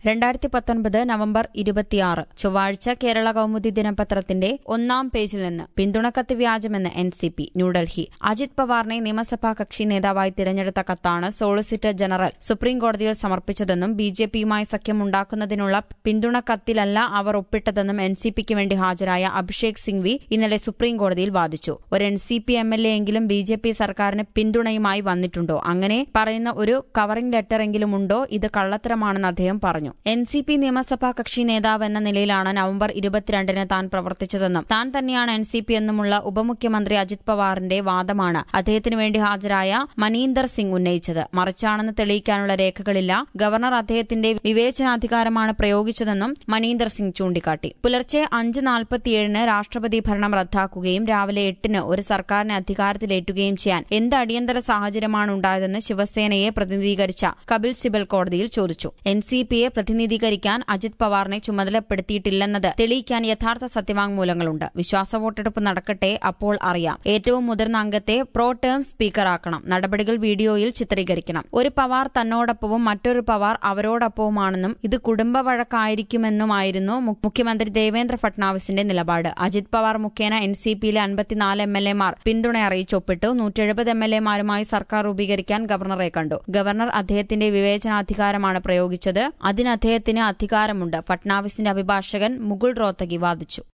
രണ്ടായിരത്തി പത്തൊൻപത് നവംബർ ഇരുപത്തിയാറ് ചൊവ്വാഴ്ച കേരള കൗമുദി ദിനപത്രത്തിന്റെ ഒന്നാം പേജിൽ നിന്ന് പിന്തുണക്കത്ത് വ്യാജമെന്ന് N C P New Delhi Ajit പവാറിനെ നിയമസഭാ കക്ഷി നേതാവായി തിരഞ്ഞെടുത്ത കത്താണ് സോളിസിറ്റർ ജനറൽ സുപ്രീംകോടതിയിൽ സമർപ്പിച്ചതെന്നും ബി ജെ പിയുമായി സഖ്യമുണ്ടാക്കുന്നതിനുള്ള പിന്തുണക്കത്തിലല്ല അവർ ഒപ്പിട്ടതെന്നും എൻ സി പിക്ക് വേണ്ടി ഹാജരായ അഭിഷേക് സിംഗ്വി ഇന്നലെ സുപ്രീംകോടതിയിൽ വാദിച്ചു ഒരു N C P M L A എങ്കിലും ബി ജെ പി സർക്കാരിന് പിന്തുണയുമായി വന്നിട്ടുണ്ടോ അങ്ങനെ പറയുന്ന ഒരു കവറിംഗ് ലെറ്ററെങ്കിലും ഉണ്ടോ ഇത് കള്ളത്തരമാണെന്ന് അദ്ദേഹം പറഞ്ഞു എൻ സി പി നിയമസഭാ കക്ഷി നേതാവ് എന്ന നിലയിലാണ് നവംബർ ഇരുപത്തിരണ്ടിന് താൻ പ്രവർത്തിച്ചതെന്നും താൻ തന്നെയാണ് എൻ സി പി എന്നുമുള്ള ഉപമുഖ്യമന്ത്രി അജിത് പവാറിന്റെ വാദമാണ് അദ്ദേഹത്തിന് വേണ്ടി ഹാജരായ മനീന്ദർ സിംഗ് ഉന്നയിച്ചത് മറിച്ചാണെന്ന് തെളിയിക്കാനുള്ള രേഖകളില്ല ഗവർണർ അദ്ദേഹത്തിന്റെ വിവേചനാധികാരമാണ് പ്രയോഗിച്ചതെന്നും മനീന്ദർ സിംഗ് ചൂണ്ടിക്കാട്ടി പുലർച്ചെ അഞ്ച് നാൽപ്പത്തിയേഴിന് രാഷ്ട്രപതി ഭരണം റദ്ദാക്കുകയും രാവിലെ എട്ടിന് ഒരു സർക്കാരിനെ അധികാരത്തിലേറ്റുകയും ചെയ്യാൻ എന്ത് അടിയന്തര സാഹചര്യമാണ് ഉണ്ടായതെന്ന് ശിവസേനയെ പ്രതിനിധീകരിച്ച കപിൽ സിബൽ കോടതിയിൽ ചോദിച്ചു എൻ സി പിയെ പ്രതിനിധീകരിക്കാൻ അജിത് പവാറിനെ ചുമതലപ്പെടുത്തിയിട്ടില്ലെന്നത് തെളിയിക്കാൻ യഥാർത്ഥ സത്യവാങ്മൂലങ്ങളുണ്ട് വിശ്വാസ വോട്ടെടുപ്പ് നടക്കട്ടെ അപ്പോൾ അറിയാം ഏറ്റവും മുതിർന്ന അംഗത്തെ പ്രോ ടേം സ്പീക്കറാക്കണം നടപടികൾ വീഡിയോയിൽ ചിത്രീകരിക്കണം ഒരു പവാർ തന്നോടൊപ്പവും മറ്റൊരു പവാർ അവരോടൊപ്പവുമാണെന്നും ഇത് കുടുംബ വഴക്കായിരിക്കുമെന്നുമായിരുന്നു മുഖ്യമന്ത്രി ദേവേന്ദ്ര ഫട്നാവിസിന്റെ നിലപാട് അജിത് പവാർ മുഖേന എൻ സി പിയിലെ അൻപത്തിനാല് എം എൽ എമാർ പിന്തുണ അറിയിച്ചൊപ്പിട്ടു നൂറ്റെഴുപത് എം എൽ എമാരുമായി സർക്കാർ രൂപീകരിക്കാൻ ഗവർണറെ കണ്ടു ഗവർണർ അദ്ദേഹത്തിന്റെ വിവേചനാധികാരമാണ് പ്രയോഗിച്ചത് അതിന് അദ്ദേഹത്തിന് അധികാരമുണ്ട് ഫട്നാവിസിന്റെ അഭിഭാഷകൻ മുകുൾ റോത്തഗി വാദിച്ചു